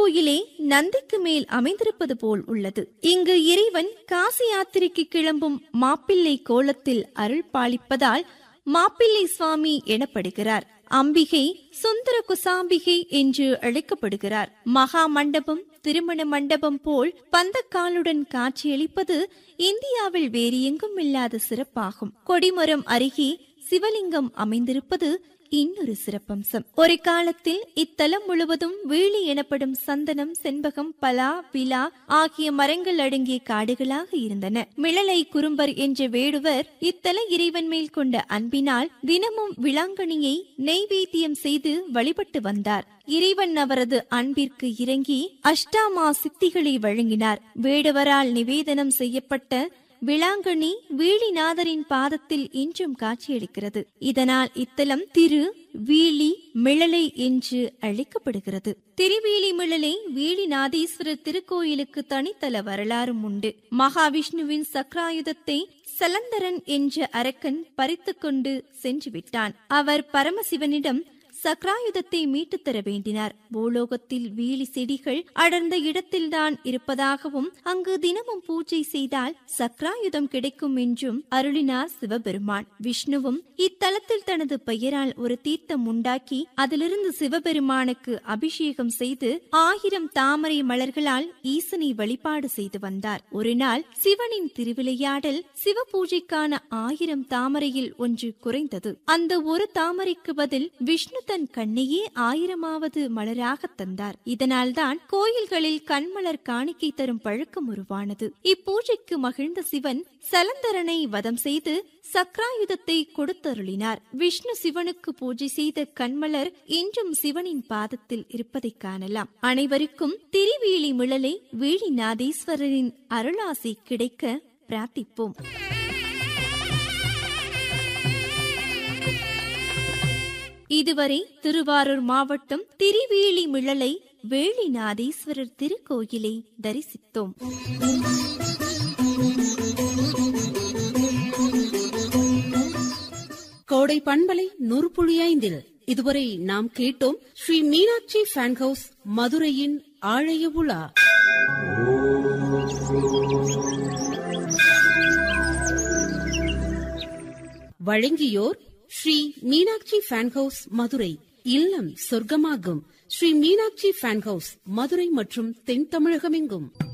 திருக்கோயிலே நந்திக்கு மேல் அமைந்திருப்பது போல் உள்ளது இங்கு இறைவன் காசி யாத்திரைக்கு கிளம்பும் மாப்பிள்ளை கோலத்தில் அருள் பாலிப்பதால் மாப்பிள்ளை சுவாமி எனப்படுகிறார் அம்பிகை சுந்தர குசாம்பிகை என்று அழைக்கப்படுகிறார் மகா மண்டபம் திருமண மண்டபம் போல் பந்தக்காலுடன் காட்சியளிப்பது இந்தியாவில் வேறு எங்கும் இல்லாத சிறப்பாகும் கொடிமரம் அருகே சிவலிங்கம் அமைந்திருப்பது இன்னொரு சிறப்பம்சம் ஒரு காலத்தில் இத்தலம் முழுவதும் வீழி எனப்படும் சந்தனம் செண்பகம் பலா விலா ஆகிய மரங்கள் அடங்கிய காடுகளாக இருந்தன மிளலை குறும்பர் என்ற வேடுவர் இத்தல இறைவன் மேல் கொண்ட அன்பினால் தினமும் விளாங்கனியை நெய்வேத்தியம் செய்து வழிபட்டு வந்தார் இறைவன் அவரது அன்பிற்கு இறங்கி அஷ்டாமா சித்திகளை வழங்கினார் வேடுவரால் நிவேதனம் செய்யப்பட்ட விளாங்கனி வீழிநாதரின் பாதத்தில் இன்றும் காட்சியளிக்கிறது இதனால் இத்தலம் திரு வீழி மிளலை என்று அழைக்கப்படுகிறது திருவேலி மிளலை வீழிநாதீஸ்வரர் திருக்கோயிலுக்கு தனித்தல வரலாறும் உண்டு மகாவிஷ்ணுவின் சக்ராயுதத்தை சலந்தரன் என்ற அரக்கன் பறித்து கொண்டு சென்று விட்டான் அவர் பரமசிவனிடம் சக்ராயுதத்தை மீட்டுத் தர வேண்டினார் பூலோகத்தில் வீழி செடிகள் அடர்ந்த இடத்தில்தான் இருப்பதாகவும் அங்கு தினமும் பூஜை செய்தால் சக்ராயுதம் கிடைக்கும் என்றும் அருளினார் சிவபெருமான் விஷ்ணுவும் இத்தலத்தில் தனது பெயரால் ஒரு தீர்த்தம் உண்டாக்கி அதிலிருந்து சிவபெருமானுக்கு அபிஷேகம் செய்து ஆயிரம் தாமரை மலர்களால் ஈசனை வழிபாடு செய்து வந்தார் ஒரு நாள் சிவனின் திருவிளையாடல் சிவ பூஜைக்கான ஆயிரம் தாமரையில் ஒன்று குறைந்தது அந்த ஒரு தாமரைக்கு பதில் விஷ்ணு தன் கண்ணையே ஆயிரமாவது மலராக தந்தார் இதனால்தான் கோயில்களில் கண்மலர் காணிக்கை தரும் பழக்கம் உருவானது இப்பூஜைக்கு மகிழ்ந்த சிவன் சலந்தரனை வதம் செய்து சக்ராயுதத்தை கொடுத்தருளினார் விஷ்ணு சிவனுக்கு பூஜை செய்த கண்மலர் இன்றும் சிவனின் பாதத்தில் இருப்பதை காணலாம் அனைவருக்கும் திரிவேலி மிளலை வீழிநாதீஸ்வரரின் அருளாசி கிடைக்க பிரார்த்திப்போம் இதுவரை திருவாரூர் மாவட்டம் திரிவேலி மிளலை வேளிநாதீஸ்வரர் திருக்கோயிலை தரிசித்தோம் கோடை பண்பலை நூற்புழியைந்தில் இதுவரை நாம் கேட்டோம் ஸ்ரீ மீனாட்சி ஃபேன் ஹவுஸ் மதுரையின் ஆழைய உலா வழங்கியோர் ஸ்ரீ மீனாட்சி ஃபேன் ஹவுஸ் மதுரை இல்லம் சொர்க்கமாகும் ஸ்ரீ மீனாட்சி ஃபேன் ஹவுஸ் மதுரை மற்றும் தென் தமிழகமெங்கும்